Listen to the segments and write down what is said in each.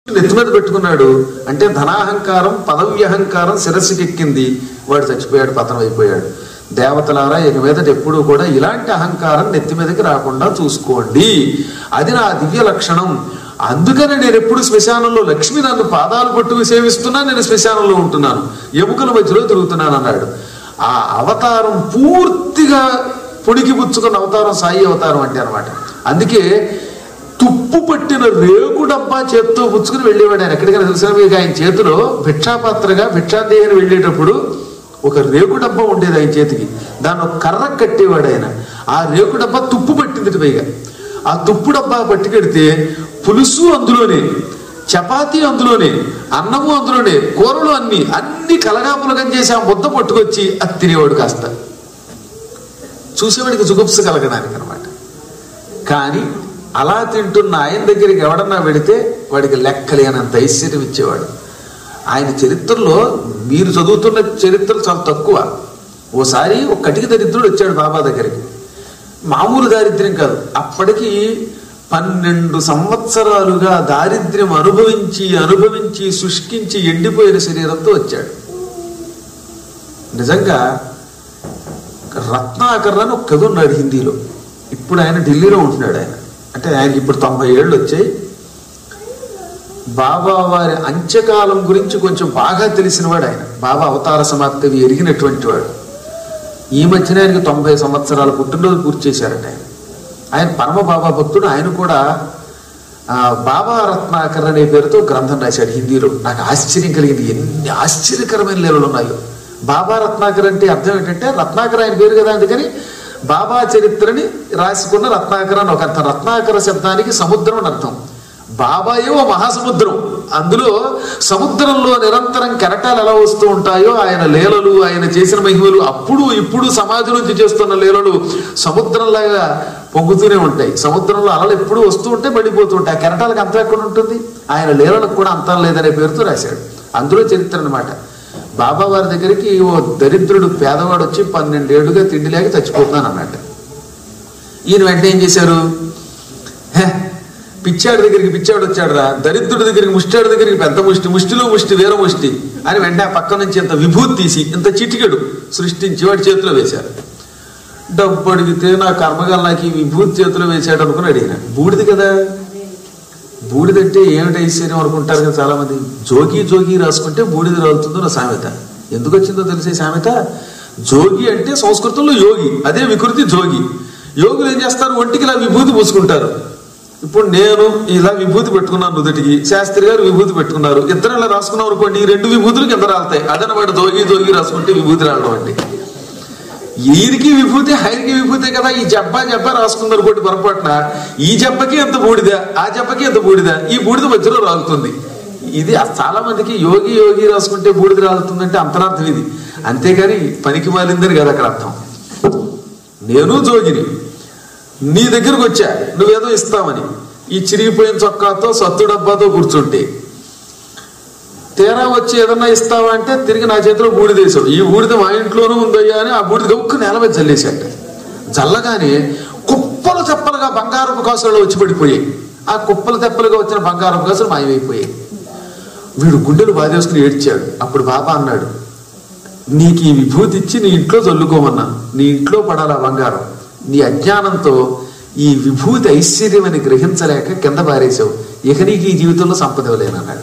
నెత్తి మీద పెట్టుకున్నాడు అంటే ధనాహంకారం పదవ్యహంకారం శిరస్సుకెక్కింది వాడు చచ్చిపోయాడు పతనం అయిపోయాడు దేవతలారా ఇక మీదట ఎప్పుడూ కూడా ఇలాంటి అహంకారం నెత్తి మీదకి రాకుండా చూసుకోండి అది నా దివ్య లక్షణం అందుకని నేను ఎప్పుడు శ్మశానంలో లక్ష్మి నన్ను పాదాలు పట్టుకు సేవిస్తున్నా నేను శ్మశానంలో ఉంటున్నాను ఎముకల మధ్యలో తిరుగుతున్నాను అన్నాడు ఆ అవతారం పూర్తిగా పొడికి పుచ్చుకున్న అవతారం సాయి అవతారం అంటే అనమాట అందుకే తుప్పు పట్టిన రేగు డబ్బా చేత్తో పుచ్చుకుని వెళ్ళేవాడు ఆయన ఎక్కడికైనా తెలిసిన మీకు ఆయన చేతిలో భిక్షాపాత్రగా భిక్షాదేహని వెళ్ళేటప్పుడు ఒక రేగు డబ్బా ఉండేది ఆయన చేతికి దాన్ని ఒక కర్ర కట్టేవాడు ఆయన ఆ రేగు డబ్బా తుప్పు పట్టింది పైగా ఆ తుప్పు డబ్బా పట్టుకెడితే పులుసు అందులోనే చపాతీ అందులోనే అన్నము అందులోనే కూరలు అన్ని అన్ని కలగాపులగం చేసి ఆ ముద్ద పట్టుకొచ్చి అది తినేవాడు కాస్త చూసేవాడికి జుగుప్స కలగడానికి అనమాట కానీ అలా తింటున్న ఆయన దగ్గరికి ఎవడన్నా వెడితే వాడికి లెక్కలేనంత ఐశ్వర్యం ఇచ్చేవాడు ఆయన చరిత్రలో మీరు చదువుతున్న చరిత్రలు చాలా తక్కువ ఓసారి ఒక కటిక దరిద్రుడు వచ్చాడు బాబా దగ్గరికి మామూలు దారిద్ర్యం కాదు అప్పటికి పన్నెండు సంవత్సరాలుగా దారిద్ర్యం అనుభవించి అనుభవించి శుష్కించి ఎండిపోయిన శరీరంతో వచ్చాడు నిజంగా రత్నాకర్ అని ఒక కథ ఉన్నాడు హిందీలో ఇప్పుడు ఆయన ఢిల్లీలో ఉంటున్నాడు ఆయన అంటే ఆయనకి ఇప్పుడు తొంభై ఏళ్ళు వచ్చాయి బాబా వారి అంత్యకాలం గురించి కొంచెం బాగా తెలిసినవాడు ఆయన బాబా అవతార సమాప్తి ఎరిగినటువంటి వాడు ఈ మధ్యన ఆయనకి తొంభై సంవత్సరాల పుట్టినరోజు పూర్తి చేశారట ఆయన ఆయన పరమ బాబా భక్తుడు ఆయన కూడా ఆ, బాబా రత్నాకర్ అనే పేరుతో గ్రంథం రాశాడు హిందీలో నాకు ఆశ్చర్యం కలిగింది ఎన్ని ఆశ్చర్యకరమైన లీలలు ఉన్నాయో బాబా రత్నాకర్ అంటే అర్థం ఏంటంటే రత్నాకర్ ఆయన పేరు కదా అందుకని బాబా చరిత్రని రాసుకున్న రత్నాకర్ అని ఒక అర్థం రత్నాకర శబ్దానికి సముద్రం అని అర్థం బాబా ఏమో మహాసముద్రం అందులో సముద్రంలో నిరంతరం కెరటాలు ఎలా వస్తూ ఉంటాయో ఆయన లీలలు ఆయన చేసిన మహిమలు అప్పుడు ఇప్పుడు సమాజం నుంచి చేస్తున్న లీలలు సముద్రంలాగా పొంగుతూనే ఉంటాయి సముద్రంలో అలలు ఎప్పుడు వస్తూ ఉంటే పడిపోతూ ఉంటాయి ఆ కెరటాలకు అంతం ఎక్కడ ఉంటుంది ఆయన లీలలకు కూడా అంతం లేదనే పేరుతో రాశాడు అందులో చరిత్ర అనమాట బాబా వారి దగ్గరికి ఓ దరిద్రుడు పేదవాడు వచ్చి పన్నెండేళ్లుగా తిండి లేక చచ్చిపోతున్నాను అన్నట్టు ఈయన వెంటనే ఏం చేశారు "హే, పిచ్చాడి దగ్గరికి పిచ్చాడు వచ్చాడు రా దరిద్రుడి దగ్గరికి ముష్టాడి దగ్గరికి పెద్ద ముష్టి ముష్టిలో ముష్టి వేర ముష్టి అని వెంటనే ఆ పక్క నుంచి ఇంత విభూతి తీసి ఇంత చిటికెడు సృష్టించి వాడి చేతిలో వేశారు డబ్బు అడిగితే నా కర్మగాలు నాకు ఈ విభూతి చేతిలో వేశాడు అనుకుని అడిగిన బూడిది కదా బూడిదంటే ఏమిటి ఐశ్వర్యం అనుకుంటారు కదా చాలా మంది జోగి జోగి రాసుకుంటే బూడిద రాలుతుందో నా సామెత ఎందుకు వచ్చిందో తెలిసే సామెత జోగి అంటే సంస్కృతంలో యోగి అదే వికృతి జోగి యోగులు ఏం చేస్తారు ఒంటికి ఇలా విభూతి పూసుకుంటారు ఇప్పుడు నేను ఇలా విభూతి పెట్టుకున్నాను నుదుటికి శాస్త్రి గారు విభూతి పెట్టుకున్నారు ఇద్దరు ఇలా రాసుకున్నాం అనుకోండి ఈ రెండు విభూతులు కింద రాలుతాయి అదనమాట జోగి జోగి రాసుకుంటే విభూతి రావడం అండి ఈయనకి విభూతి ఆయనకి విభూతే కదా ఈ జబ్బా జబ్బా రాసుకున్నారు కొట్టి పొరపాటున ఈ జబ్బకి ఎంత బూడిద ఆ జబ్బకి ఎంత బూడిద ఈ బూడిద మధ్యలో రాలుతుంది ఇది ఆ చాలా మందికి యోగి యోగి రాసుకుంటే బూడిద రాలుతుందంటే అంతరార్థం ఇది అంతేగాని పనికి మాలిందని కదా అక్కడ అర్థం నేను జోగిని నీ దగ్గరకు వచ్చా నువ్వేదో ఇస్తామని ఈ చిరిగిపోయిన చొక్కాతో సత్తు డబ్బాతో కూర్చుంటే తీరా వచ్చి ఏదన్నా ఇస్తావా అంటే తిరిగి నా చేతిలో బూడిదేశాడు ఈ బూడిద మా ఇంట్లోనూ ఉందయ్యా అని ఆ బూడిద ఒక్క నేల మీద జల్లేశాడు జల్లగానే కుప్పలు తెప్పలుగా బంగారపు కాసులలో వచ్చి పడిపోయాయి ఆ కుప్పలు తెప్పలుగా వచ్చిన బంగారపు కాసులు మాయమైపోయాయి వీడు గుండెలు బాధేసుకుని ఏడ్చాడు అప్పుడు బాబా అన్నాడు నీకు ఈ విభూతి ఇచ్చి నీ ఇంట్లో చల్లుకోమన్నా నీ ఇంట్లో పడాలా బంగారం నీ అజ్ఞానంతో ఈ విభూతి ఐశ్వర్యం అని గ్రహించలేక కింద పారేశావు ఇక నీకు ఈ జీవితంలో సంపద ఇవ్వలేనన్నాడు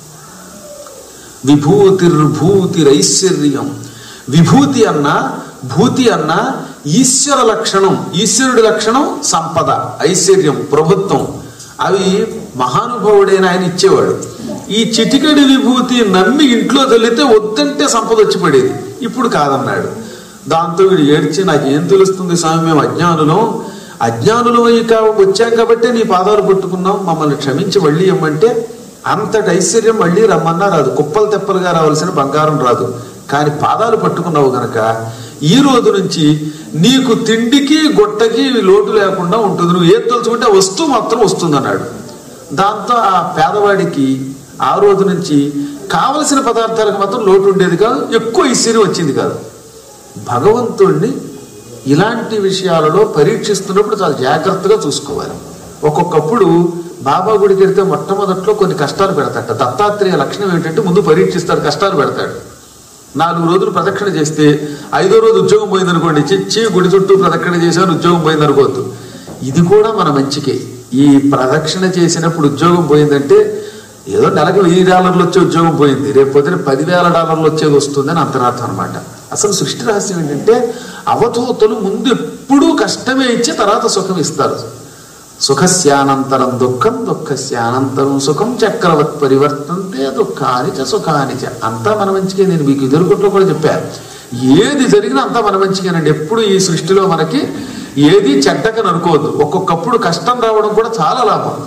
విభూతిర్భూతిరైశ్వర్యం విభూతి అన్న భూతి అన్న ఈశ్వర లక్షణం ఈశ్వరుడి లక్షణం సంపద ఐశ్వర్యం ప్రభుత్వం అవి మహానుభావుడైన ఆయన ఇచ్చేవాడు ఈ చిటికడి విభూతి నమ్మి ఇంట్లో చల్లితే వద్దంటే సంపద వచ్చి పడేది ఇప్పుడు కాదన్నాడు దాంతో వీడు ఏడ్చి నాకు ఏం తెలుస్తుంది స్వామి మేము అజ్ఞానులం అజ్ఞానులు ఇక వచ్చాం కాబట్టి నీ పాదాలు పట్టుకున్నాం మమ్మల్ని క్షమించి మళ్ళీ ఇమ్మంటే అంతటి ఐశ్వర్యం మళ్ళీ రమ్మన్నా రాదు కుప్పలు తెప్పలుగా రావాల్సిన బంగారం రాదు కానీ పాదాలు పట్టుకున్నావు గనక ఈ రోజు నుంచి నీకు తిండికి గొట్టకి లోటు లేకుండా ఉంటుంది నువ్వు ఏది తలుచుకుంటే ఆ వస్తువు మాత్రం వస్తుంది అన్నాడు దాంతో ఆ పేదవాడికి ఆ రోజు నుంచి కావలసిన పదార్థాలకు మాత్రం లోటు ఉండేది కాదు ఎక్కువ ఐశ్వర్యం వచ్చింది కాదు భగవంతుణ్ణి ఇలాంటి విషయాలలో పరీక్షిస్తున్నప్పుడు చాలా జాగ్రత్తగా చూసుకోవాలి ఒక్కొక్కప్పుడు బాబా గుడికి వెళ్తే మొట్టమొదట్లో కొన్ని కష్టాలు పెడతాడు దత్తాత్రేయ లక్షణం ఏంటంటే ముందు పరీక్షిస్తాడు కష్టాలు పెడతాడు నాలుగు రోజులు ప్రదక్షిణ చేస్తే ఐదో రోజు ఉద్యోగం పోయిందనుకోండి చిచ్చి గుడి చుట్టూ ప్రదక్షిణ చేశాను ఉద్యోగం పోయిందనుకోవద్దు ఇది కూడా మన మంచికే ఈ ప్రదక్షిణ చేసినప్పుడు ఉద్యోగం పోయిందంటే ఏదో నెలకు వెయ్యి డాలర్లు వచ్చే ఉద్యోగం పోయింది రేపు పొద్దున పదివేల డాలర్లు వచ్చేది వస్తుందని అంతరార్థం అనమాట అసలు సృష్టి రహస్యం ఏంటంటే అవధూతలు ముందు ఎప్పుడూ కష్టమే ఇచ్చి తర్వాత సుఖం ఇస్తారు సుఖస్యానంతరం దుఃఖం దుఃఖస్యానంతరం సుఖం చక్రవత్ పరివర్తంతే దుఃఖాని చ సుఖాని చ అంతా మన మంచికే నేను మీకు ఎదురుకుంటూ కూడా చెప్పాను ఏది జరిగినా అంతా మన మంచికేనండి ఎప్పుడు ఈ సృష్టిలో మనకి ఏది చెడ్డకని అనుకోవద్దు ఒక్కొక్కప్పుడు కష్టం రావడం కూడా చాలా లాభం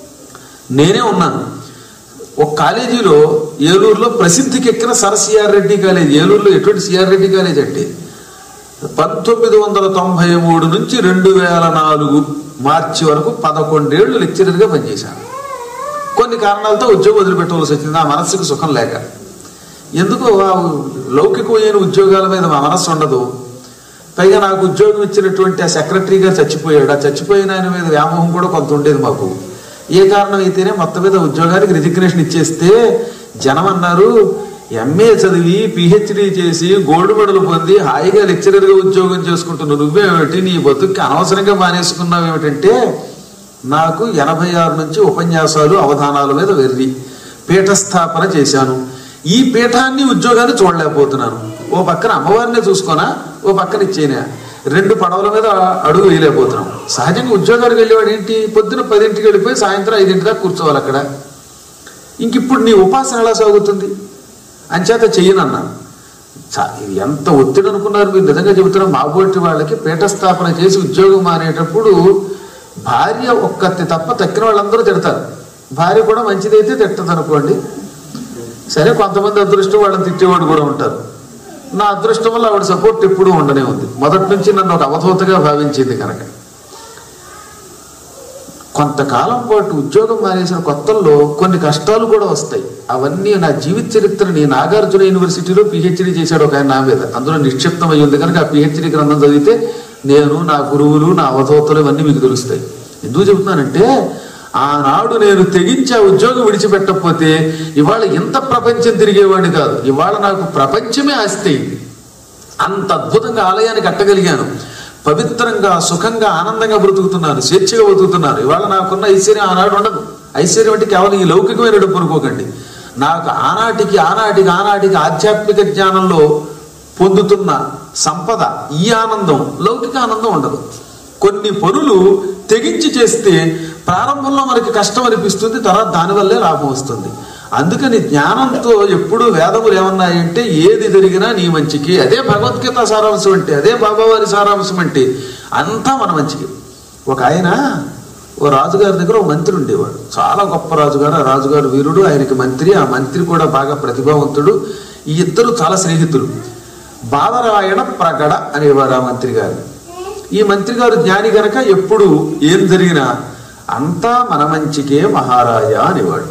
నేనే ఉన్నాను ఒక కాలేజీలో ఏలూరులో ప్రసిద్ధికి ఎక్కిన సర్ సిఆర్ రెడ్డి కాలేజీ ఏలూరులో ఎటువంటి సిఆర్ రెడ్డి కాలేజీ అంటే పంతొమ్మిది వందల తొంభై మూడు నుంచి రెండు వేల నాలుగు మార్చి వరకు పదకొండేళ్లు లెక్చరర్గా పనిచేశాను కొన్ని కారణాలతో ఉద్యోగం వదిలిపెట్టవలసి వచ్చింది నా మనస్సుకు సుఖం లేక ఎందుకు ఆ లౌకికమైన ఉద్యోగాల మీద మా మనస్సు ఉండదు పైగా నాకు ఉద్యోగం ఇచ్చినటువంటి ఆ సెక్రటరీ గారు చచ్చిపోయాడు ఆ చచ్చిపోయిన ఆయన మీద వ్యామోహం కూడా కొంత ఉండేది మాకు ఏ కారణం అయితేనే మొత్తం మీద ఉద్యోగానికి రిజిగ్నేషన్ ఇచ్చేస్తే జనం అన్నారు ఎంఏ చదివి పిహెచ్డి చేసి గోల్డ్ మెడల్ పొంది హాయిగా లెక్చరర్గా ఉద్యోగం చేసుకుంటున్నావు నువ్వేమిటి నీ బతుక్కి అనవసరంగా మానేసుకున్నావు ఏమిటంటే నాకు ఎనభై ఆరు నుంచి ఉపన్యాసాలు అవధానాల మీద వెర్రి పీఠస్థాపన చేశాను ఈ పీఠాన్ని ఉద్యోగాన్ని చూడలేకపోతున్నాను ఓ పక్కన అమ్మవారినే చూసుకోనా ఓ పక్కన ఇచ్చేనా రెండు పడవల మీద అడుగు వేయలేకపోతున్నాం సహజంగా ఉద్యోగానికి వెళ్ళేవాడు ఏంటి పొద్దున పదింటికి వెళ్ళిపోయి సాయంత్రం ఐదింటి దాకా కూర్చోవాలి అక్కడ ఇంక ఇప్పుడు నీ ఉపాసన ఎలా సాగుతుంది అంచేత చెయ్యనన్నాను చా- ఇది ఎంత ఒత్తిడి అనుకున్నారు మీరు నిజంగా చెబుతున్నా మాబోటి వాళ్ళకి పీఠస్థాపన చేసి ఉద్యోగం మానేటప్పుడు భార్య ఒక్కతి తప్ప తక్కిన వాళ్ళందరూ తిడతారు భార్య కూడా మంచిదైతే తిట్టదు అనుకోండి సరే కొంతమంది అదృష్టం వాళ్ళని తిట్టేవాడు కూడా ఉంటారు నా అదృష్టం వల్ల ఆవిడ సపోర్ట్ ఎప్పుడూ ఉండనే ఉంది మొదటి నుంచి నన్ను ఒక అవధూతగా భావించింది కనుక కొంతకాలం పాటు ఉద్యోగం మానేసిన కొత్తల్లో కొన్ని కష్టాలు కూడా వస్తాయి అవన్నీ నా జీవిత చరిత్రని నాగార్జున యూనివర్సిటీలో పిహెచ్డి చేశాడు ఒక ఆయన నా మీద అందులో నిక్షిప్తం అయి ఉంది కనుక ఆ పిహెచ్డి గ్రంథం చదివితే నేను నా గురువులు నా అవధూతలు ఇవన్నీ మీకు తెలుస్తాయి ఎందుకు చెబుతున్నానంటే ఆనాడు నేను తెగించి ఆ ఉద్యోగం విడిచిపెట్టకపోతే ఇవాళ ఇంత ప్రపంచం తిరిగేవాడిని కాదు ఇవాళ నాకు ప్రపంచమే ఆస్తి అయింది అంత అద్భుతంగా ఆలయాన్ని కట్టగలిగాను పవిత్రంగా సుఖంగా ఆనందంగా బ్రతుకుతున్నాను స్వేచ్ఛగా బ్రతుకుతున్నాను ఇవాళ నాకున్న ఐశ్వర్యం ఆనాడు ఉండదు ఐశ్వర్యం అంటే కేవలం ఈ లౌకికమైన డబ్బు అనుకోకండి నాకు ఆనాటికి ఆనాటికి ఆనాటికి ఆధ్యాత్మిక జ్ఞానంలో పొందుతున్న సంపద ఈ ఆనందం లౌకిక ఆనందం ఉండదు కొన్ని పనులు తెగించి చేస్తే ప్రారంభంలో మనకి కష్టం అనిపిస్తుంది తర్వాత దానివల్లే లాభం వస్తుంది అందుకని జ్ఞానంతో ఎప్పుడూ వేదములు ఏమన్నాయంటే ఏది జరిగినా నీ మంచికి అదే భగవద్గీత సారాంశం అంటే అదే బాబావారి సారాంశం అంటే అంతా మన మంచికి ఒక ఆయన ఓ రాజుగారి దగ్గర ఒక మంత్రి ఉండేవాడు చాలా గొప్ప రాజుగారు ఆ రాజుగారు వీరుడు ఆయనకి మంత్రి ఆ మంత్రి కూడా బాగా ప్రతిభావంతుడు ఈ ఇద్దరు చాలా స్నేహితులు బాలరాయణ ప్రగడ అనేవారు ఆ మంత్రి గారు ఈ మంత్రి గారు జ్ఞాని గనక ఎప్పుడు ఏం జరిగినా అంతా మన మంచికే మహారాజా అనేవాడు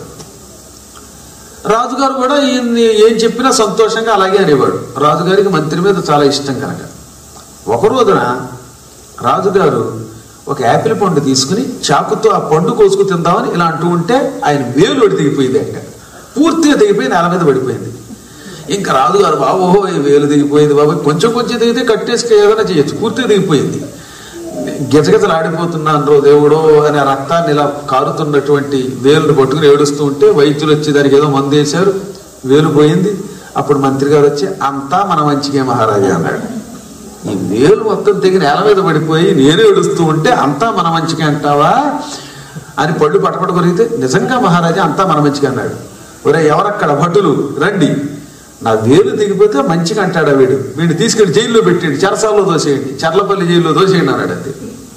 రాజుగారు కూడా ఈయన్ని ఏం చెప్పినా సంతోషంగా అలాగే అనేవాడు రాజుగారికి మంత్రి మీద చాలా ఇష్టం కనుక ఒక రోజున రాజుగారు ఒక యాపిల్ పండు తీసుకుని చాకుతో ఆ పండు కోసుకు తిందామని ఇలా అంటూ ఉంటే ఆయన వేలు ఒకటి దిగిపోయింది ఆయన పూర్తిగా దిగిపోయి నేల మీద పడిపోయింది ఇంకా రాజుగారు బాబు ఈ వేలు దిగిపోయింది బాబు కొంచెం కొంచెం దిగితే కట్టేసుకు ఏదైనా చేయొచ్చు పూర్తిగా దిగిపోయింది గిజగిజలు ఆడిపోతున్నాను రో దేవుడో అని ఆ రక్తాన్ని ఇలా కారుతున్నటువంటి వేలును పట్టుకుని ఏడుస్తూ ఉంటే వైద్యులు వచ్చి దానికి ఏదో మందు వేశారు వేలు పోయింది అప్పుడు మంత్రి గారు వచ్చి అంతా మన మంచికే మహారాజా అన్నాడు ఈ వేలు మొత్తం తెగి నేల మీద పడిపోయి నేను ఏడుస్తూ ఉంటే అంతా మన మంచికే అంటావా అని పళ్ళు పటపట కొరిగితే నిజంగా మహారాజా అంతా మన మంచిగా అన్నాడు ఒరే ఎవరక్కడ భటులు రండి నా వేలు దిగిపోతే మంచిగా అంటాడా వీడు వీడిని తీసుకెళ్లి జైల్లో పెట్టండి చెరసాల్లో దోసేయండి చర్లపల్లి జైల్లో దోసేయండి అన్నాడు అంతే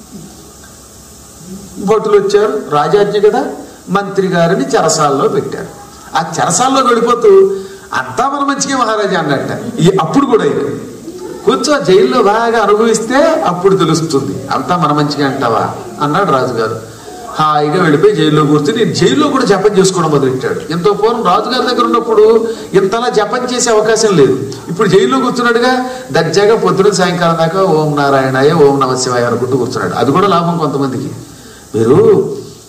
భటులు వచ్చారు రాజాజ్ఞ కదా మంత్రి గారిని చెరసాల్లో పెట్టారు ఆ చెరసాల్లో గడిపోతూ అంతా మన మంచిగా మహారాజా అన్నట్ట ఈ అప్పుడు కూడా ఇది కూర్చో జైల్లో బాగా అనుభవిస్తే అప్పుడు తెలుస్తుంది అంతా మన మంచిగా అంటావా అన్నాడు రాజుగారు హాయిగా వెళ్ళిపోయి జైల్లో కూర్చుని జైల్లో కూడా జపం చేసుకోవడం మొదలెట్టాడు ఎంతో పూర్వం రాజుగారి దగ్గర ఉన్నప్పుడు ఇంతలా జపం చేసే అవకాశం లేదు ఇప్పుడు జైల్లో కూర్చున్నాడుగా దర్జాగా పొద్దున సాయంకాలం దాకా ఓం నారాయణాయ ఓం నమ శివాయ అనుకుంటూ కూర్చున్నాడు అది కూడా లాభం కొంతమందికి మీరు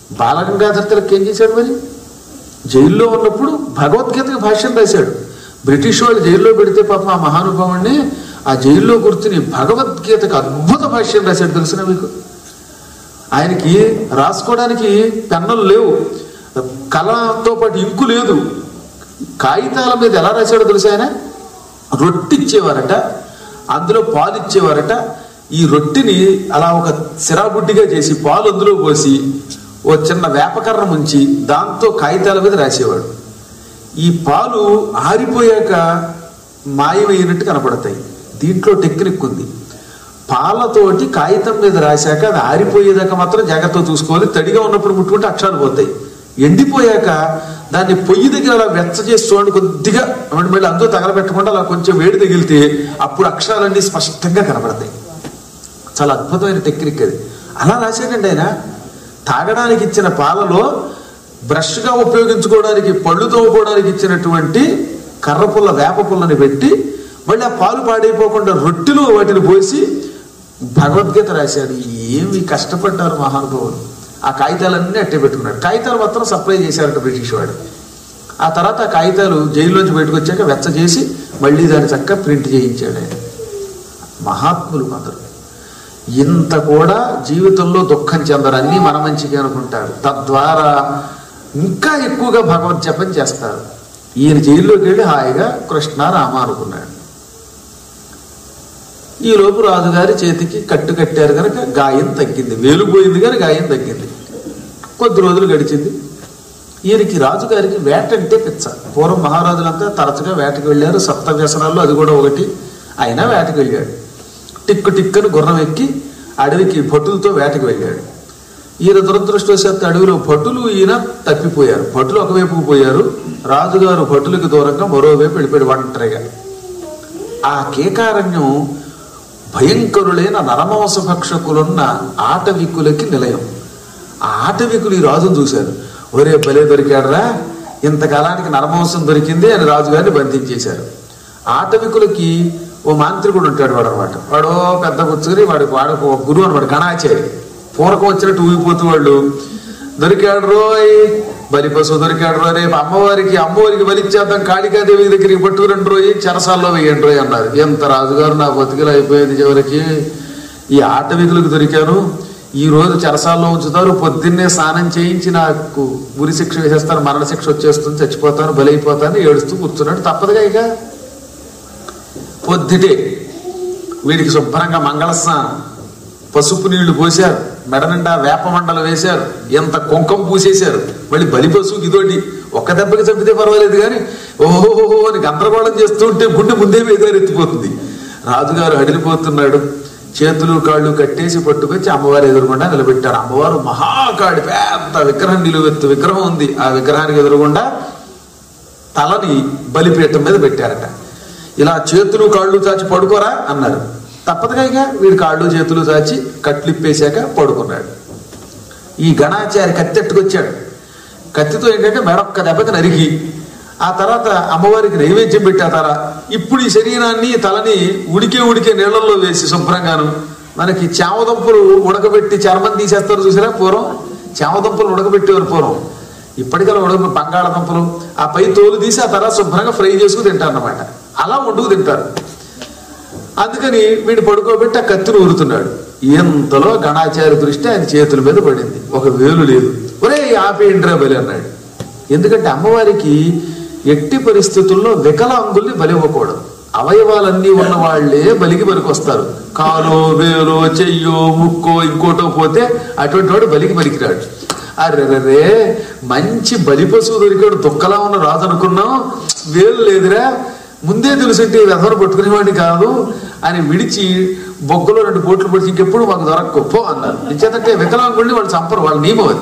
బాలగంగాధర తిలక్ ఏం చేశాడు మరి జైల్లో ఉన్నప్పుడు భగవద్గీతకి భాష్యం రాశాడు బ్రిటిష్ వాళ్ళు జైల్లో పెడితే పాపం ఆ మహానుభావుణ్ణి ఆ జైల్లో కూర్చుని భగవద్గీతకు అద్భుత భాష్యం రాశాడు తెలిసిన మీకు ఆయనకి రాసుకోవడానికి పెన్నులు లేవు కళతో పాటు ఇంకు లేదు కాగితాల మీద ఎలా రాశాడో తెలుసా ఆయన రొట్టి ఇచ్చేవారట అందులో పాలు ఇచ్చేవారట ఈ రొట్టిని అలా ఒక సిరాబుడ్డిగా చేసి పాలు అందులో పోసి ఓ చిన్న వేపకర్ర ముంచి దాంతో కాగితాల మీద రాసేవాడు ఈ పాలు ఆరిపోయాక మాయమైనట్టు కనపడతాయి దీంట్లో టెక్నిక్ ఉంది పాలతోటి కాగితం మీద రాశాక అది ఆరిపోయేదాకా మాత్రం జాగ్రత్తగా చూసుకోవాలి తడిగా ఉన్నప్పుడు ముట్టుకుంటే అక్షరాలు పోతాయి ఎండిపోయాక దాన్ని పొయ్యి దగ్గర అలా వెచ్చ చేసి చూడండి కొద్దిగా అంటే మళ్ళీ అందులో తగలబెట్టకుండా అలా కొంచెం వేడి తగిలితే అప్పుడు అక్షరాలన్నీ స్పష్టంగా కనబడతాయి చాలా అద్భుతమైన టెక్నిక్ అది అలా రాశాడండి ఆయన తాగడానికి ఇచ్చిన పాలలో బ్రష్గా ఉపయోగించుకోవడానికి పళ్ళు తోముకోవడానికి ఇచ్చినటువంటి కర్ర పుల్ల వేప పుల్లని పెట్టి మళ్ళీ ఆ పాలు పాడైపోకుండా రొట్టెలు వాటిని పోసి భగవద్గీత రాశాడు ఏమి కష్టపడ్డారు మహానుభావులు ఆ కాగితాలన్నీ అట్టే పెట్టుకున్నాడు కాగితాలు మాత్రం సప్లై చేశారట బ్రిటిష్ వాడు ఆ తర్వాత ఆ కాగితాలు జైల్లోంచి బయటకు వచ్చాక వెచ్చ చేసి మళ్ళీ దాన్ని చక్కగా ప్రింట్ చేయించాడు ఆయన మహాత్ములు కొందరు ఇంత కూడా జీవితంలో దుఃఖం చెందరని మన మంచిగా అనుకుంటారు తద్వారా ఇంకా ఎక్కువగా భగవత్ జపం చేస్తారు ఈయన జైల్లోకి వెళ్ళి హాయిగా కృష్ణ రామ అనుకున్నాడు ఈ లోపు రాజుగారి చేతికి కట్టు కట్టారు కనుక గాయం తగ్గింది వేలు పోయింది కానీ గాయం తగ్గింది కొద్ది రోజులు గడిచింది ఈయనకి రాజుగారికి వేట అంటే పిచ్చ పూర్వం మహారాజులంతా తరచుగా వేటకు వెళ్ళారు సప్త వ్యసనాల్లో అది కూడా ఒకటి అయినా వేటకు వెళ్ళాడు టిక్కు టిక్కును గుర్రం ఎక్కి అడవికి భటులతో వేటకు వెళ్ళాడు ఈయన దురదృష్టవశాత్తు అడవిలో భటులు ఈయన తప్పిపోయారు భటులు ఒకవైపుకు పోయారు రాజుగారు భటులకు దూరంగా మరోవైపు వెళ్ళిపోయాడు ఒంటరిగా ఆ కేకారణ్యం భయంకరులైన నరమాంస భక్షకులున్న ఆటవికులకి నిలయం ఆ ఆటవికులు ఈ రాజును చూశారు ఒరే బలే దొరికాడరా ఇంతకాలానికి నరమాంసం దొరికింది అని రాజుగారిని బంధించేశారు ఆటవికులకి ఓ మాంత్రికుడు ఉంటాడు వాడు అనమాట వాడు పెద్ద కూర్చుని వాడు వాడు ఒక గురువు అనమాట గణాచారి పూరకం వచ్చినట్టు ఊగిపోతూ వాళ్ళు దొరికాడు రోయ్ బలి పశువు దొరికాడు రోయ్ రేపు అమ్మవారికి అమ్మవారికి బలిచ్చేద్దాం కాళికాదేవి దగ్గరికి పట్టుకురండి రోయ్ చెరసాల్లో వేయండి రోయ్ అన్నారు ఎంత రాజుగారు నా బతికిలు అయిపోయేది చివరికి ఈ ఆటవికులకు దొరికాను ఈ రోజు చెరసాల్లో ఉంచుతారు పొద్దున్నే స్నానం చేయించి నాకు ఉరి శిక్ష వేసేస్తారు మరణ శిక్ష వచ్చేస్తుంది చచ్చిపోతాను బలైపోతాను ఏడుస్తూ కూర్చున్నాడు తప్పదుగా ఇక పొద్దుటే వీడికి శుభ్రంగా మంగళ స్నానం పసుపు నీళ్లు పోశారు మెడ నిండా వేప మండలు వేశారు ఎంత కుంకం పూసేశారు మళ్ళీ బలి పశువుకి ఇదోటి ఒక్క దెబ్బకి చంపితే పర్వాలేదు కానీ ఓహోహో అని గందరగోళం చేస్తూ ఉంటే గుండె ముందే వేదారు ఎత్తిపోతుంది రాజుగారు అడిలిపోతున్నాడు చేతులు కాళ్ళు కట్టేసి పట్టుకొచ్చి అమ్మవారు ఎదురుగుండా నిలబెట్టారు అమ్మవారు మహాకాడి పెద్ద విగ్రహం నిలువెత్తు విగ్రహం ఉంది ఆ విగ్రహానికి ఎదురుగుండా తలని బలిపీఠం మీద పెట్టారట ఇలా చేతులు కాళ్ళు చాచి పడుకోరా అన్నారు తప్పదుగా ఇక వీడి కాళ్ళు చేతులు చాచి కట్లిప్పేశాక పడుకున్నాడు ఈ గణాచారి కత్తెట్టుకొచ్చాడు కత్తితో ఏంటంటే మెడొక్క దెబ్బకి నరికి ఆ తర్వాత అమ్మవారికి నైవేద్యం పెట్టాతారా ఇప్పుడు ఈ శరీరాన్ని ఈ తలని ఉడికే ఉడికే నీళ్ళల్లో వేసి శుభ్రంగాను మనకి చామదుంపలు ఉడకబెట్టి చర్మం తీసేస్తారు చూసారా పూర్వం చామదుంపలు ఉడకబెట్టేవారు పూర్వం ఇప్పటికల్లా ఉడక బంగాళదుంపలు ఆ పై తోలు తీసి ఆ తర్వాత శుభ్రంగా ఫ్రై చేసుకుని తింటారు అన్నమాట అలా వండుకు తింటారు అందుకని వీడు పడుకోబెట్టి ఆ కత్తిని ఊరుతున్నాడు ఎంతలో గణాచార్య దృష్టి ఆయన చేతుల మీద పడింది ఒక వేలు లేదు ఒరే ఆపేయండిరా బలి అన్నాడు ఎందుకంటే అమ్మవారికి ఎట్టి పరిస్థితుల్లో వికలాంగుల్ని బలివ్వకూడదు అవయవాలన్నీ ఉన్న వాళ్లే బలికి పనికొస్తారు కాలో వేలో చెయ్యో ముక్కో ఇంకోటో పోతే అటువంటి వాడు బలికి పనికిరాడు అరే మంచి బలి పశువు దొరికాడు దుక్కలా ఉన్న రాజు అనుకున్నాం వేలు లేదురా ముందే తెలుసుంటే వ్యవహారం పట్టుకునేవాడిని కాదు అని విడిచి బొగ్గలో రెండు పోట్లు పొడిచి ఇంకెప్పుడు మాకు దొరక్క పో అన్నారు నిశ్చేతంటే వికలాంగుల్ని వాళ్ళు చంపరు వాళ్ళ నియమం అది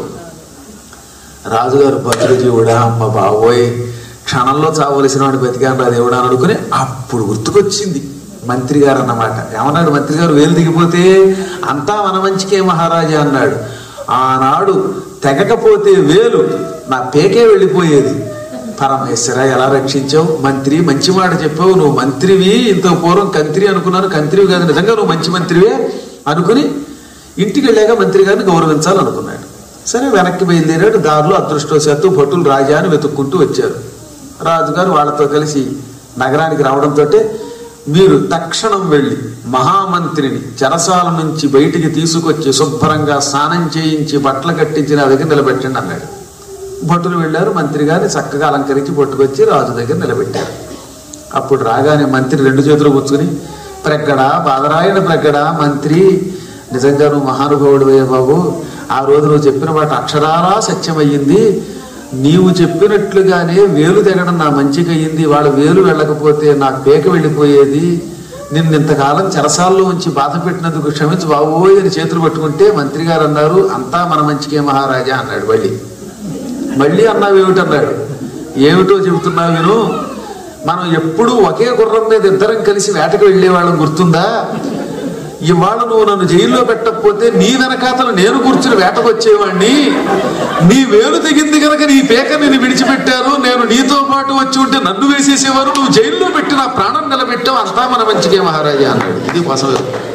రాజుగారు భద్రజీవుడా అమ్మ బాబోయ్ క్షణంలో చావలసిన వాడు బతికాను రా దేవుడా అని అనుకుని అప్పుడు గుర్తుకొచ్చింది మంత్రి గారు అన్నమాట ఏమన్నాడు మంత్రి గారు వేలు దిగిపోతే అంతా మన మంచికే మహారాజా అన్నాడు ఆనాడు తెగకపోతే వేలు నా పేకే వెళ్ళిపోయేది పరమేశ్వర ఎలా రక్షించావు మంత్రి మంచి మాట చెప్పావు నువ్వు మంత్రివి ఇంత పూర్వం కంత్రి అనుకున్నాను కంత్రివి కాదు నిజంగా నువ్వు మంచి మంత్రివే అనుకుని ఇంటికి వెళ్ళాక మంత్రి గారిని గౌరవించాలనుకున్నాడు సరే వెనక్కి బయలుదేరాడు దారిలో అదృష్టవశాత్తు భటులు రాజాని వెతుక్కుంటూ వచ్చారు రాజుగారు వాళ్ళతో కలిసి నగరానికి రావడంతో మీరు తక్షణం వెళ్ళి మహామంత్రిని చెరసాల నుంచి బయటికి తీసుకొచ్చి శుభ్రంగా స్నానం చేయించి బట్టలు కట్టించి నా దగ్గర నిలబెట్టండి అన్నాడు భటులు వెళ్ళారు మంత్రి గారిని చక్కగా అలంకరించి పట్టుకొచ్చి రాజు దగ్గర నిలబెట్టారు అప్పుడు రాగానే మంత్రి రెండు చేతులు కూర్చుని ప్రగ్గడా బాదరాయణ ప్రగ్గడా మంత్రి నిజంగా నువ్వు మహానుభావుడు బాబు ఆ రోజు నువ్వు చెప్పిన మాట అక్షరాలా సత్యమయ్యింది నీవు చెప్పినట్లుగానే వేలు తెగడం నా మంచిగా అయ్యింది వాళ్ళ వేలు వెళ్ళకపోతే నా పేక వెళ్ళిపోయేది నిన్ను ఇంతకాలం చెరసాల్లో ఉంచి బాధ పెట్టినందుకు క్షమించు బాబోయ్ అని చేతులు పట్టుకుంటే మంత్రి గారు అన్నారు అంతా మన మంచికే మహారాజా అన్నాడు మళ్ళీ మళ్ళీ అన్నావు ఏమిటన్నాడు ఏమిటో చెబుతున్నావు విను మనం ఎప్పుడూ ఒకే గుర్రం మీద ఇద్దరం కలిసి వేటకు వెళ్ళేవాళ్ళం గుర్తుందా ఇవాళ నువ్వు నన్ను జైల్లో పెట్టకపోతే నీ వెనకాతలు నేను కూర్చుని వేటకు వచ్చేవాడిని నీ వేలు తెగింది కనుక నీ పేక నేను విడిచిపెట్టారు నేను నీతో పాటు వచ్చి ఉంటే నన్ను వేసేసేవారు నువ్వు జైల్లో పెట్టి నా ప్రాణం నిలబెట్టావు అంతా మన మంచికే మహారాజా అన్నాడు ఇది కోసం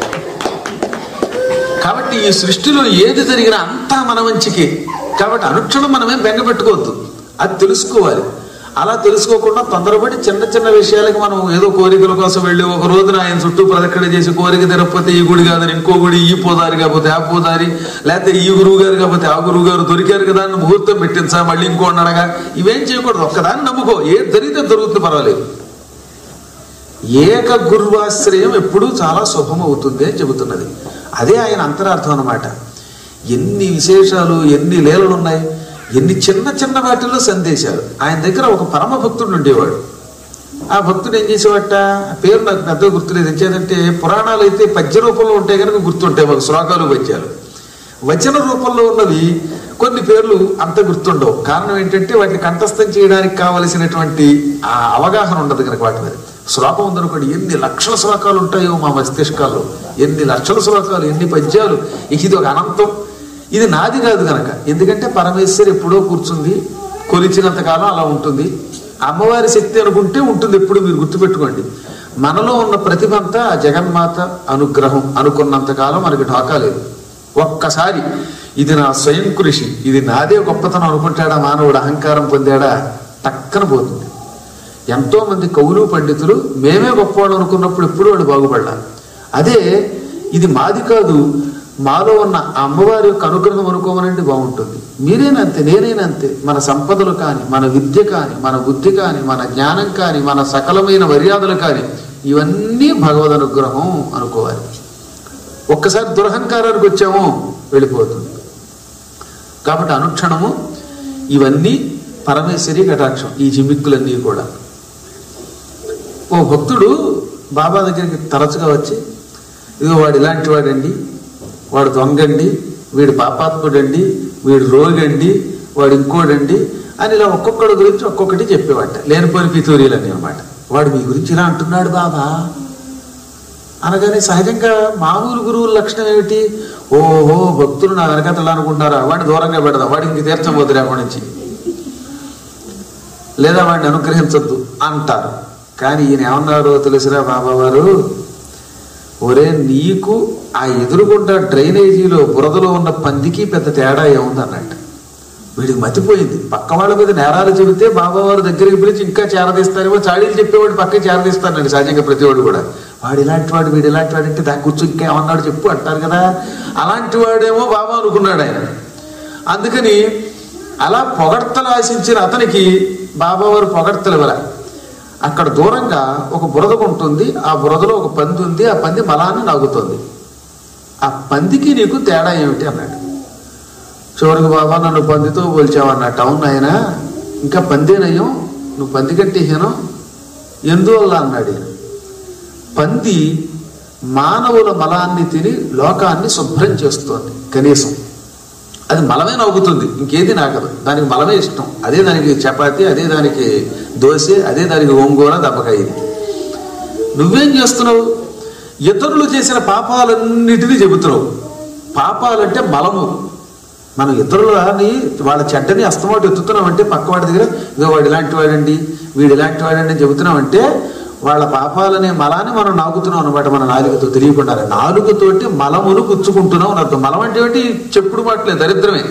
కాబట్టి ఈ సృష్టిలో ఏది జరిగినా అంతా మన మంచికే కాబట్టి అనుక్షణం మనమేం బెంగ పెట్టుకోవద్దు అది తెలుసుకోవాలి అలా తెలుసుకోకుండా తొందరపడి చిన్న చిన్న విషయాలకి మనం ఏదో కోరికల కోసం వెళ్ళి ఒక రోజున ఆయన చుట్టూ ప్రదక్షిణ చేసి కోరిక తిరగకపోతే ఈ గుడి కాదని ఇంకో గుడి ఈ పోదారి కాకపోతే ఆ పోదారి లేకపోతే ఈ గురువు గారు కాకపోతే ఆ గురువు గారు దొరికారు కదా అని ముహూర్తం పెట్టించా మళ్ళీ ఇంకో అడగా ఇవేం చేయకూడదు ఒక్కదాన్ని నమ్ముకో ఏది జరిగితే దొరుకుతుంది పర్వాలేదు ఏక గురువాశ్రయం ఎప్పుడూ చాలా శుభమవుతుంది అని చెబుతున్నది అదే ఆయన అంతరార్థం అన్నమాట ఎన్ని విశేషాలు ఎన్ని లీలలు ఉన్నాయి ఎన్ని చిన్న చిన్న వాటిల్లో సందేశాలు ఆయన దగ్గర ఒక పరమ భక్తుడు ఉండేవాడు ఆ భక్తుడు ఏం చేసేవాట ఆ పేరు నాకు పెద్దగా గుర్తులేదు ఎంచేదంటే పురాణాలు అయితే పద్య రూపంలో ఉంటాయి కనుక గుర్తుంటాయి మాకు శ్లోకాలు పద్యాలు వచన రూపంలో ఉన్నవి కొన్ని పేర్లు అంత గుర్తుండవు కారణం ఏంటంటే వాటిని కంఠస్థం చేయడానికి కావలసినటువంటి ఆ అవగాహన ఉండదు కనుక వాటి మీద శ్లోకం ఉందనుకోండి ఎన్ని లక్షల శ్లోకాలు ఉంటాయో మా మస్తిష్కాల్లో ఎన్ని లక్షల శ్లోకాలు ఎన్ని పద్యాలు ఇక ఇది ఒక అనంతం ఇది నాది కాదు కనుక ఎందుకంటే పరమేశ్వర్ ఎప్పుడో కూర్చుంది కొలిచినంత కాలం అలా ఉంటుంది అమ్మవారి శక్తి అనుకుంటే ఉంటుంది ఎప్పుడు మీరు గుర్తుపెట్టుకోండి మనలో ఉన్న ప్రతిభ అంతా ఆ జగన్మాత అనుగ్రహం అనుకున్నంత కాలం మనకి ఢోకా లేదు ఒక్కసారి ఇది నా స్వయం కృషి ఇది నాదే గొప్పతనం అనుకుంటాడా మానవుడు అహంకారం పొందాడా టక్కన పోతుంది ఎంతో మంది కవులు పండితులు మేమే గొప్పవాళ్ళు అనుకున్నప్పుడు ఎప్పుడు వాళ్ళు బాగుపడ్డా అదే ఇది మాది కాదు మాలో ఉన్న ఆ అమ్మవారి యొక్క అనుగ్రహం అనుకోమనండి బాగుంటుంది మీరేనంతే నేనేనంతే మన సంపదలు కానీ మన విద్య కానీ మన బుద్ధి కానీ మన జ్ఞానం కానీ మన సకలమైన మర్యాదలు కానీ ఇవన్నీ భగవద్ అనుగ్రహం అనుకోవాలి ఒక్కసారి దురహంకారానికి వచ్చామో వెళ్ళిపోతుంది కాబట్టి అనుక్షణము ఇవన్నీ పరమేశ్వరి కటాక్షం ఈ జిమిక్కులన్నీ కూడా ఓ భక్తుడు బాబా దగ్గరికి తరచుగా వచ్చి ఇదిగో వాడు ఇలాంటి వాడండి వాడు దొంగండి వీడు పాపాత్ముడండి వీడు రోగండి వాడు ఇంకోడండి అని ఇలా ఒక్కొక్కడి గురించి ఒక్కొక్కటి చెప్పేవాట లేనిపోని పితూరీలు అని అనమాట వాడు మీ గురించి ఇలా అంటున్నాడు బాబా అనగానే సహజంగా మామూలు గురువుల లక్షణం ఏమిటి ఓహో భక్తులు నా వెనకతలు అనుకుంటారా వాడిని దూరంగా పెడదాం వాడికి ఇంక తీర్థం పోతుంది అక్కడి నుంచి లేదా వాడిని అనుగ్రహించొద్దు అంటారు కానీ ఈయన ఏమన్నారో తెలుసురా బాబా వారు ఒరే నీకు ఆ ఎదురుగుండా డ్రైనేజీలో బురదలో ఉన్న పందికి పెద్ద తేడా ఏముంది అన్నట్టు వీడికి మతిపోయింది పక్క వాళ్ళ మీద నేరాలు చెబితే బాబావారు దగ్గరికి పిలిచి ఇంకా చేరదీస్తారేమో చాడీలు చెప్పేవాడు పక్క చేరదీస్తానండి సహజంగా ప్రతివాడు కూడా వాడు ఇలాంటి వాడు వీడు ఇలాంటి వాడు అంటే దాని కూర్చొని ఇంకా ఏమన్నాడు చెప్పు అంటారు కదా అలాంటి వాడేమో బాబా అనుకున్నాడు ఆయన అందుకని అలా పొగడ్తలు ఆశించిన అతనికి బాబావారు పొగడ్తలు ఇవ్వలే అక్కడ దూరంగా ఒక బురద ఉంటుంది ఆ బురదలో ఒక పంది ఉంది ఆ పంది మలాన్ని నాగుతుంది ఆ పందికి నీకు తేడా ఏమిటి అన్నాడు చివరికి బాబా నన్ను పందితో పోల్చావన్నట్టు అవును ఆయన ఇంకా పందేనయ్యం నువ్వు పంది కంటే హీనం ఎందువల్ల అన్నాడు ఈయన పంది మానవుల మలాన్ని తిని లోకాన్ని శుభ్రం చేస్తోంది కనీసం అది మలమే నవ్వుతుంది ఇంకేది నాకదు దానికి మలమే ఇష్టం అదే దానికి చపాతి అదే దానికి దోశ అదే దానికి ఒంగోల దెబ్బకాయ ఇది నువ్వేం చేస్తున్నావు ఇతరులు చేసిన పాపాలన్నిటినీ చెబుతున్నావు పాపాలంటే మలము మనం ఇతరులని వాళ్ళ చెడ్డని అస్తమాటు ఎత్తుతున్నామంటే పక్కవాడి దగ్గర ఇదో వాడు ఇలాంటి వాడండి వీడు ఇలాంటి వాడండి అని చెబుతున్నామంటే వాళ్ళ పాపాలనే మలాన్ని మనం నాకుతున్నాం అనమాట మన నాలుగుతో తెలియకుండా నాలుగుతోటి మలమును పుచ్చుకుంటున్నాం అని అర్థం మలం అంటే ఏంటి చెప్పుడు మాటలే దరిద్రమే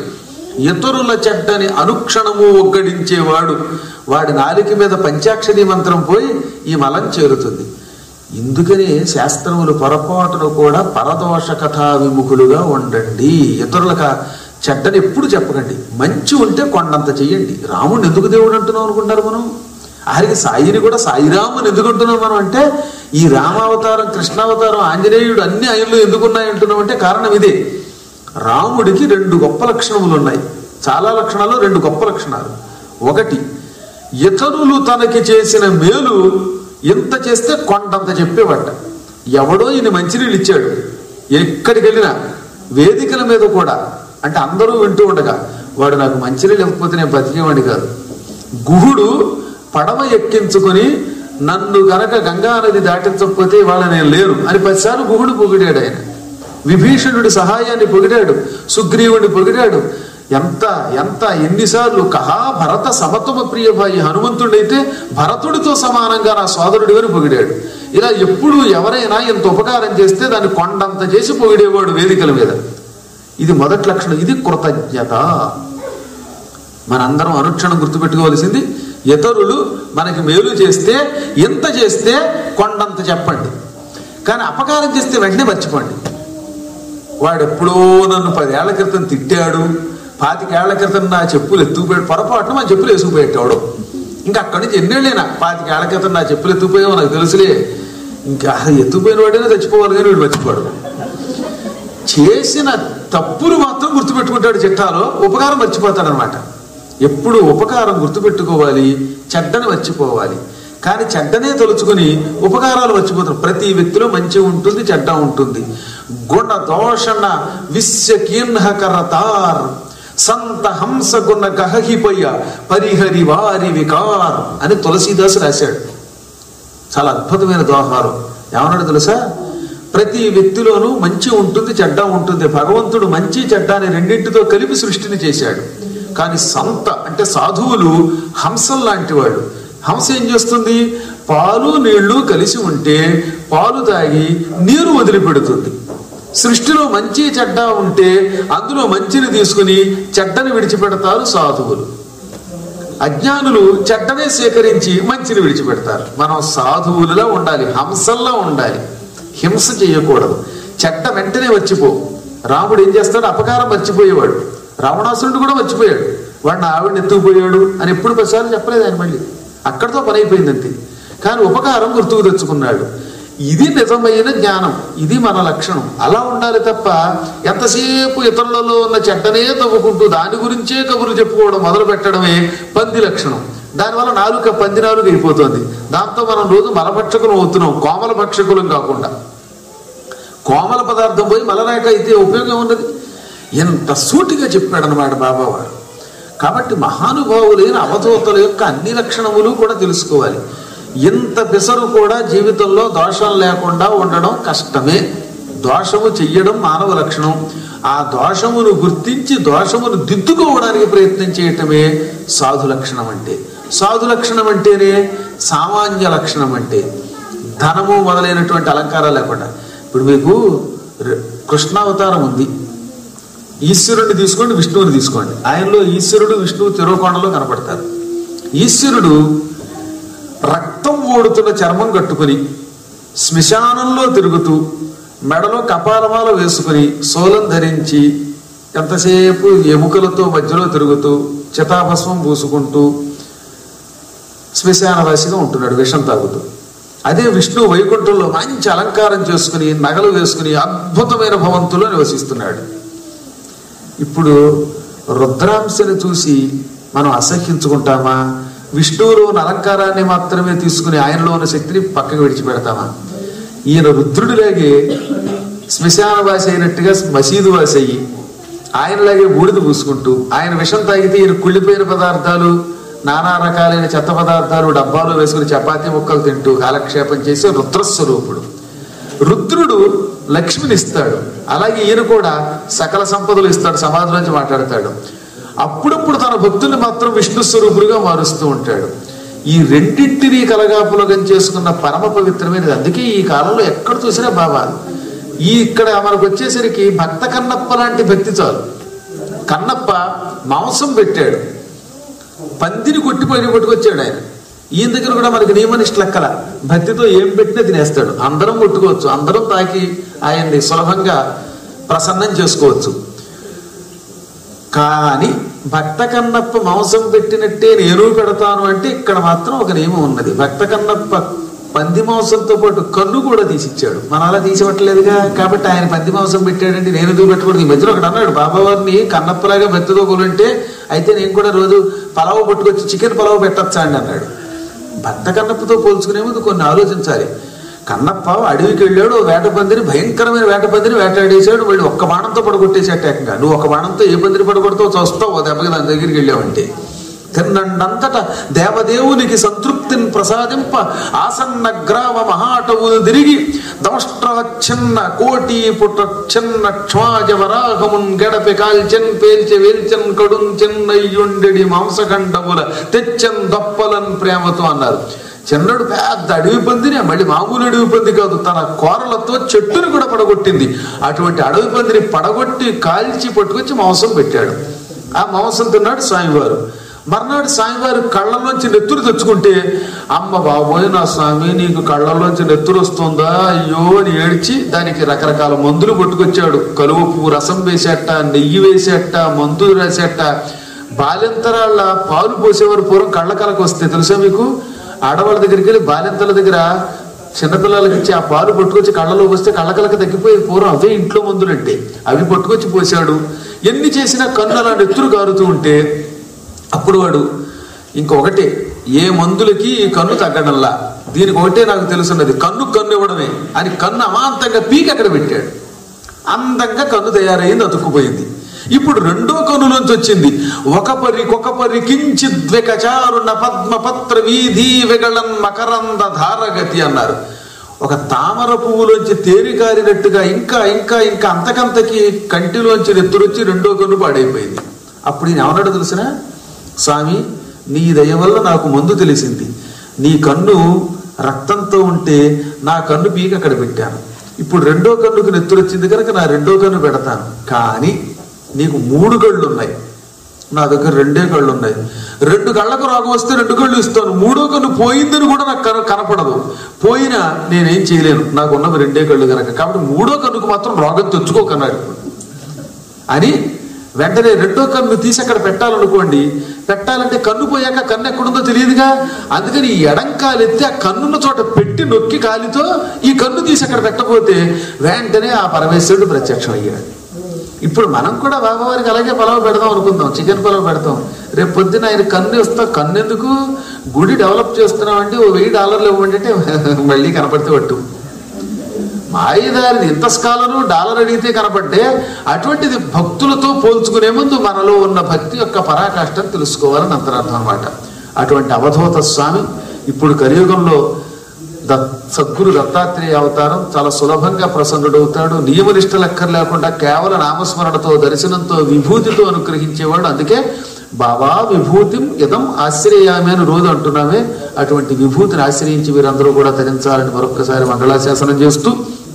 ఇతరుల చెడ్డని అనుక్షణము ఒగ్గడించేవాడు వాడి నాలిక మీద పంచాక్షరి మంత్రం పోయి ఈ మలం చేరుతుంది ఇందుకనే శాస్త్రములు పొరపాటును కూడా పరదోష కథా విముఖులుగా ఉండండి ఇతరులకు ఆ చెడ్డని ఎప్పుడు చెప్పకండి మంచి ఉంటే కొండంత చెయ్యండి రాముడిని ఎందుకు దేవుడు అంటున్నాం అనుకుంటారు మనం ఆరికి సాయిని కూడా సాయిరాముని ఎందుకు అంటున్నాం మనం అంటే ఈ రామావతారం కృష్ణావతారం ఆంజనేయుడు అన్ని ఆయనలో ఎందుకున్నాయి అంటున్నాం అంటే కారణం ఇదే రాముడికి రెండు గొప్ప లక్షణములు ఉన్నాయి చాలా లక్షణాలు రెండు గొప్ప లక్షణాలు ఒకటి ఇతరులు తనకి చేసిన మేలు ఎంత చేస్తే కొండంత చెప్పేవాట ఎవడో ఈయన మంచినీళ్ళు ఇచ్చాడు ఎక్కడికి వెళ్ళినా వేదికల మీద కూడా అంటే అందరూ వింటూ ఉండగా వాడు నాకు మంచినీళ్ళు ఇవ్వకపోతే నేను బతికేవాడిని కాదు గుహుడు పడవ ఎక్కించుకొని నన్ను గనక గంగా నది దాటించకపోతే ఇవాళ నేను లేరు అని పదిసార్లు గుహుడు పొగిడాడు ఆయన విభీషణుడి సహాయాన్ని పొగిడాడు సుగ్రీవుడిని పొగిడాడు ఎంత ఎంత ఎన్నిసార్లు కహా భరత సమతమ ప్రియభాయి హనుమంతుడైతే భరతుడితో సమానంగా నా సోదరుడి అని పొగిడాడు ఇలా ఎప్పుడు ఎవరైనా ఇంత ఉపకారం చేస్తే దాన్ని కొండంత చేసి పొగిడేవాడు వేదికల మీద ఇది మొదటి లక్షణం ఇది కృతజ్ఞత మనందరం అనుక్షణం గుర్తుపెట్టుకోవాల్సింది ఇతరులు మనకి మేలు చేస్తే ఎంత చేస్తే కొండంత చెప్పండి కానీ అపకారం చేస్తే వెంటనే మర్చిపోండి వాడు ఎప్పుడో నన్ను పదేళ్ల క్రితం తిట్టాడు పాతికేళ్ల క్రితం నా చెప్పులు ఎత్తుకుపోయాడు పొరపాటున మా చెప్పులు వేసుకుపోయేటాడు ఇంకా అక్కడి నుంచి ఎన్నేళ్ళైనా పాతికేళ్ల క్రితం నా చెప్పులు ఎత్తుకుపోయావు నాకు తెలుసులే ఇంకా ఎత్తుకుపోయిన వాడైనా చచ్చిపోవాలి కానీ వీడు మర్చిపోడు చేసిన తప్పులు మాత్రం గుర్తుపెట్టుకుంటాడు చిట్టాలో ఉపకారం మర్చిపోతాడు అనమాట ఎప్పుడు ఉపకారం గుర్తుపెట్టుకోవాలి చెడ్డని మర్చిపోవాలి కానీ చెడ్డనే తలుచుకుని ఉపకారాలు మర్చిపోతారు ప్రతి వ్యక్తిలో మంచి ఉంటుంది చెడ్డ ఉంటుంది గుణ దోషణ విశ్వ కీర్ణకరతార్ సంత హంస గుణ గహహిపయ్య పరిహరి వారి వికార్ అని తులసీదాసు రాశాడు చాలా అద్భుతమైన దోహారం ఏమన్నాడు తెలుసా ప్రతి వ్యక్తిలోనూ మంచి ఉంటుంది చెడ్డ ఉంటుంది భగవంతుడు మంచి చెడ్డ అని రెండింటితో కలిపి సృష్టిని చేశాడు కానీ సంత అంటే సాధువులు హంసం లాంటి వాళ్ళు హంస ఏం చేస్తుంది పాలు నీళ్లు కలిసి ఉంటే పాలు తాగి నీరు వదిలిపెడుతుంది సృష్టిలో మంచి చెడ్డ ఉంటే అందులో మంచిని తీసుకుని చెడ్డని విడిచిపెడతారు సాధువులు అజ్ఞానులు చెడ్డనే సేకరించి మంచిని విడిచిపెడతారు మనం సాధువులులా ఉండాలి హంసల్లా ఉండాలి హింస చేయకూడదు చెడ్డ వెంటనే వచ్చిపో రాముడు ఏం చేస్తాడు అపకారం మర్చిపోయేవాడు రావణాసురుడు కూడా మర్చిపోయాడు వాడిని ఆవిడని ఎత్తుకుపోయాడు అని ఎప్పుడు ప్రసారం చెప్పలేదు ఆయన మళ్ళీ అక్కడితో పని అయిపోయింది అంతే కానీ ఉపకారం గుర్తుకు తెచ్చుకున్నాడు ఇది నిజమైన జ్ఞానం ఇది మన లక్షణం అలా ఉండాలి తప్ప ఎంతసేపు ఇతరులలో ఉన్న చెడ్డనే తవ్వుకుంటూ దాని గురించే కబుర్లు చెప్పుకోవడం మొదలు పెట్టడమే పంది లక్షణం దానివల్ల నాలుక పంది నాలుగు అయిపోతుంది దాంతో మనం రోజు మలభక్షకులం అవుతున్నాం కోమల భక్షకులం కాకుండా కోమల పదార్థం పోయి మలరేఖ అయితే ఉపయోగం ఉన్నది ఎంత సూటిగా చెప్పాడనమాట బాబావారు కాబట్టి మహానుభావులైన అవధూతల యొక్క అన్ని లక్షణములు కూడా తెలుసుకోవాలి ఇంత పిసరు కూడా జీవితంలో దోషం లేకుండా ఉండడం కష్టమే దోషము చెయ్యడం మానవ లక్షణం ఆ దోషమును గుర్తించి దోషమును దిద్దుకోవడానికి ప్రయత్నం చేయటమే సాధు లక్షణం అంటే సాధు లక్షణం అంటేనే సామాన్య లక్షణం అంటే ధనము మొదలైనటువంటి అలంకారాలు లేకుండా ఇప్పుడు మీకు ర- కృష్ణావతారం ఉంది ఈశ్వరుడిని తీసుకోండి విష్ణువుని తీసుకోండి ఆయనలో ఈశ్వరుడు విష్ణువు తిరుకోణలో కనపడతారు ఈశ్వరుడు రక్తం ఓడుతున్న చర్మం కట్టుకుని శ్మశానంలో తిరుగుతూ మెడలో కపాలమాల వేసుకుని సోలం ధరించి ఎంతసేపు ఎముకలతో మధ్యలో తిరుగుతూ చితాభస్మం పూసుకుంటూ శ్మశానవాసిగా ఉంటున్నాడు విషం తాగుతూ అదే విష్ణు వైకుంఠంలో మంచి అలంకారం చేసుకుని నగలు వేసుకుని అద్భుతమైన భవంతులో నివసిస్తున్నాడు ఇప్పుడు రుద్రాంశని చూసి మనం అసహ్యించుకుంటామా విష్ణువులో ఉన్న అలంకారాన్ని మాత్రమే తీసుకుని ఆయనలో ఉన్న శక్తిని పక్కకు విడిచిపెడతామా ఈయన రుద్రుడిలాగే శ్మశాన వాసి అయినట్టుగా మసీదు వాసి అయ్యి ఆయనలాగే బూడిద పూసుకుంటూ ఆయన విషం తాగితే ఈయన కుళ్ళిపోయిన పదార్థాలు నానా రకాలైన చెత్త పదార్థాలు డబ్బాలో వేసుకుని చపాతీ ముక్కలు తింటూ కాలక్షేపం చేసే రుద్రస్వరూపుడు రుద్రుడు లక్ష్మిని ఇస్తాడు అలాగే ఈయన కూడా సకల సంపదలు ఇస్తాడు సమాధి నుంచి మాట్లాడతాడు అప్పుడప్పుడు తన భక్తుల్ని మాత్రం విష్ణు స్వరూపులుగా మారుస్తూ ఉంటాడు ఈ రెండింటినీ కలగాపులగం చేసుకున్న పరమ పవిత్రమైనది అందుకే ఈ కాలంలో ఎక్కడ చూసినా బాబా ఈ ఇక్కడ మనకు వచ్చేసరికి భక్త కన్నప్ప లాంటి భక్తి చాలు కన్నప్ప మాంసం పెట్టాడు పందిని కొట్టిపోయి పట్టుకొచ్చాడు ఆయన ఈయన దగ్గర కూడా మనకి నియమనిష్ట లెక్కల భక్తితో ఏం పెట్టినా తినేస్తాడు అందరం కొట్టుకోవచ్చు అందరం తాకి ఆయన్ని సులభంగా ప్రసన్నం చేసుకోవచ్చు కానీ భక్త కన్నప్ప మాంసం పెట్టినట్టే నేను పెడతాను అంటే ఇక్కడ మాత్రం ఒక నియమం ఉన్నది భక్త కన్నప్ప పంది మాంసంతో పాటు కన్ను కూడా తీసిచ్చాడు మన అలా తీసివ్వట్లేదుగా కాబట్టి ఆయన పంది మాంసం పెట్టాడంటే నేను ఎందుకు పెట్టకూడదు ఈ మధ్యలో ఒకటి అన్నాడు బాబావారిని కన్నప్పలాగా భక్తితో కూలంటే అయితే నేను కూడా రోజు పలావ్ పట్టుకొచ్చి చికెన్ పలావ్ పెట్టచ్చా అండి అన్నాడు భక్త కన్నప్పతో పోల్చుకునే ముందు కొన్ని ఆలోచించాలి కన్నప్ప అడవికి వెళ్ళాడు ఓ వేట పందిని భయంకరమైన వేట పందిని వేటాడేశాడు మళ్ళీ ఒక్క బాణంతో పడగొట్టేసాడు ఏకంగా నువ్వు ఒక బాణంతో ఏ పందిని పడగొడతావు చూస్తావు ఓ దెబ్బకి దాని దగ్గరికి వెళ్ళావంటే తిన్నండంతట దేవదేవునికి సంతృప్తిని ప్రసాదింప ఆసన్న గ్రామ మహాటవులు తిరిగి దమష్ట్రవచ్చిన్న కోటి పుట్ట చిన్న క్షమాజ వరాహమున్ గడపి కాల్చెన్ పేల్చె వేల్చెన్ కడుం చెన్నయ్యుండెడి మాంసఖండముల తెచ్చన్ దప్పలన్ ప్రేమతో అన్నారు చిన్నడు పెద్ద అడవి పందిని మళ్ళీ మామూలు అడవి పంది కాదు తన కోరలతో చెట్టును కూడా పడగొట్టింది అటువంటి అడవి పందిని పడగొట్టి కాల్చి పట్టుకొచ్చి మాంసం పెట్టాడు ఆ మాంసం తిన్నాడు స్వామివారు మర్నాడు స్వామివారు కళ్ళలోంచి నెత్తురు తెచ్చుకుంటే అమ్మ బాబోయ్ నా స్వామి నీకు కళ్ళలోంచి నెత్తురు వస్తుందా అయ్యో అని ఏడ్చి దానికి రకరకాల మందులు పట్టుకొచ్చాడు కలువ పువ్వు రసం వేసేట నెయ్యి వేసేట మందులు రాసేట బాలింతరాళ్ళ పాలు పోసేవారు పూర్వం కళ్ళ కలకు వస్తే తెలుసా మీకు ఆడవాళ్ళ దగ్గరికి వెళ్ళి బాలింతల దగ్గర చిన్నపిల్లలకి ఇచ్చి ఆ పాలు పట్టుకొచ్చి కళ్ళలో వస్తే కళ్ళకలకి తగ్గిపోయి పూర్వం అవే ఇంట్లో మందులంటే అవి పట్టుకొచ్చి పోసాడు ఎన్ని చేసినా కన్ను అలా నెత్తురు కారుతూ ఉంటే అప్పుడు వాడు ఇంకొకటి ఏ మందులకి ఈ కన్ను తగ్గడంలా దీనికి ఒకటే నాకు తెలుసున్నది కన్ను కన్ను ఇవ్వడమే అని కన్ను అమాంతంగా పీకి అక్కడ పెట్టాడు అందంగా కన్ను తయారైంది అతుక్కుపోయింది ఇప్పుడు రెండో కన్నులోంచి వచ్చింది ఒక పరి ఒక పరి కించిద్వికచారుణ పద్మపత్ర వీధి విగళన్ మకరంద ధారగతి అన్నారు ఒక తామర పువ్వులోంచి తేరి కారినట్టుగా ఇంకా ఇంకా ఇంకా అంతకంతకి కంటిలోంచి నెత్తురొచ్చి రెండో కన్ను పాడైపోయింది అప్పుడు ఈయన ఏమన్నాడు తెలిసిన స్వామి నీ దయ వల్ల నాకు మందు తెలిసింది నీ కన్ను రక్తంతో ఉంటే నా కన్ను పీక అక్కడ పెట్టాను ఇప్పుడు రెండో కన్నుకు నెత్తురొచ్చింది కనుక నా రెండో కన్ను పెడతాను కానీ నీకు మూడు కళ్ళు ఉన్నాయి నా దగ్గర రెండే కళ్ళు ఉన్నాయి రెండు కళ్ళకు రోగం వస్తే రెండు కళ్ళు ఇస్తాను మూడో కన్ను పోయిందని కూడా నాకు కన కనపడదు పోయినా నేనేం చేయలేను నాకు ఉన్నవి రెండే కళ్ళు కనుక కాబట్టి మూడో కన్నుకు మాత్రం రోగం తెచ్చుకోకన్నాడు అని వెంటనే రెండో కన్ను తీసి అక్కడ పెట్టాలనుకోండి పెట్టాలంటే కన్ను పోయాక కన్ను ఎక్కడుందో తెలియదుగా అందుకని ఈ ఎడంకాలు ఎత్తి ఆ కన్నున్న చోట పెట్టి నొక్కి కాలితో ఈ కన్ను తీసి అక్కడ పెట్టకపోతే వెంటనే ఆ పరమేశ్వరుడు ప్రత్యక్షం అయ్యాడు ఇప్పుడు మనం కూడా బాబావారికి అలాగే పొలవ పెడదాం అనుకుందాం చికెన్ పొలవ పెడతాం రేపు పొద్దున ఆయన కన్ను ఇస్తా కన్ను ఎందుకు గుడి డెవలప్ చేస్తున్నామంటే ఓ వెయ్యి డాలర్లు ఇవ్వండి అంటే మళ్ళీ కనపడితే పట్టు మాయదారిది ఇంత స్కాలరు డాలర్ అడిగితే కనపడ్డే అటువంటిది భక్తులతో పోల్చుకునే ముందు మనలో ఉన్న భక్తి యొక్క పరాకాష్ఠం తెలుసుకోవాలని అంతరార్థం అనమాట అటువంటి అవధూత స్వామి ఇప్పుడు కలియుగంలో దత్ సద్గురు దత్తాత్రేయ అవతారం చాలా సులభంగా ప్రసన్నుడవుతాడు నియమనిష్ట లెక్కర్ లేకుండా కేవలం నామస్మరణతో దర్శనంతో విభూతితో అనుగ్రహించేవాడు అందుకే బాబా విభూతిం ఇదం ఆశ్రయామి అని రోజు అంటున్నామే అటువంటి విభూతిని ఆశ్రయించి వీరందరూ కూడా ధరించాలని మరొకసారి మంగళాశాసనం చేస్తూ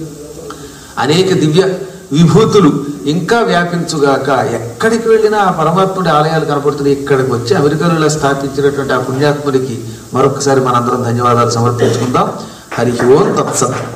అనేక దివ్య విభూతులు ఇంకా వ్యాపించుగాక ఎక్కడికి వెళ్ళినా ఆ పరమాత్ముడి ఆలయాలు కనపడుతున్నాయి ఇక్కడికి వచ్చి అమెరికాలో స్థాపించినటువంటి ఆ పుణ్యాత్ముడికి మరొకసారి మనందరం ధన్యవాదాలు సమర్పించుకుందాం హరి ఓం తత్సత్